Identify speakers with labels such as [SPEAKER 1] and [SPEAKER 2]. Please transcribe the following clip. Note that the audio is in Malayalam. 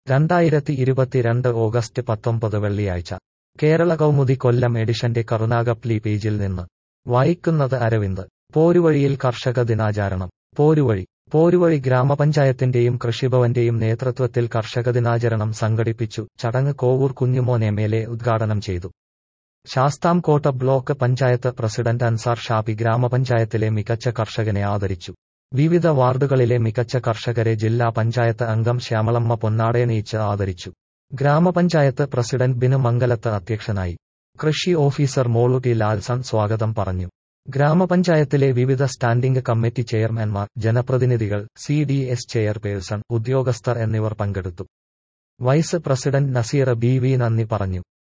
[SPEAKER 1] രണ്ടായിരത്തി ഇരുപത്തിരണ്ട് ഓഗസ്റ്റ് പത്തൊമ്പത് വെള്ളിയാഴ്ച കേരള കൗമുദി കൊല്ലം എഡിഷന്റെ കറുനാഗപ്ലി പേജിൽ നിന്ന് വായിക്കുന്നത് അരവിന്ദ് പോരുവഴിയിൽ കർഷക ദിനാചരണം പോരുവഴി പോരുവഴി ഗ്രാമപഞ്ചായത്തിന്റെയും കൃഷിഭവന്റെയും നേതൃത്വത്തിൽ കർഷക ദിനാചരണം സംഘടിപ്പിച്ചു ചടങ്ങ് Kovoor Kunjumon M L A ഉദ്ഘാടനം ചെയ്തു ശാസ്താംകോട്ട ബ്ലോക്ക് പഞ്ചായത്ത് പ്രസിഡന്റ് അൻസാർ ഷാബി ഗ്രാമപഞ്ചായത്തിലെ മികച്ച കർഷകനെ ആദരിച്ചു വിവിധ വാർഡുകളിലെ മികച്ച കർഷകരെ ജില്ലാ പഞ്ചായത്ത് അംഗം ശ്യാമളമ്മ പൊന്നാടയണിയിച്ച് ആദരിച്ചു ഗ്രാമപഞ്ചായത്ത് പ്രസിഡന്റ് ബിനു മംഗലത്ത് അധ്യക്ഷനായി കൃഷി ഓഫീസർ മോളുടി ലാൽസൺ സ്വാഗതം പറഞ്ഞു ഗ്രാമപഞ്ചായത്തിലെ വിവിധ സ്റ്റാൻഡിംഗ് കമ്മിറ്റി ചെയർമാൻമാർ ജനപ്രതിനിധികൾ സി ഡി എസ് ചെയർപേഴ്സൺ ഉദ്യോഗസ്ഥർ എന്നിവർ പങ്കെടുത്തു vice president Naseer B V നന്ദി പറഞ്ഞു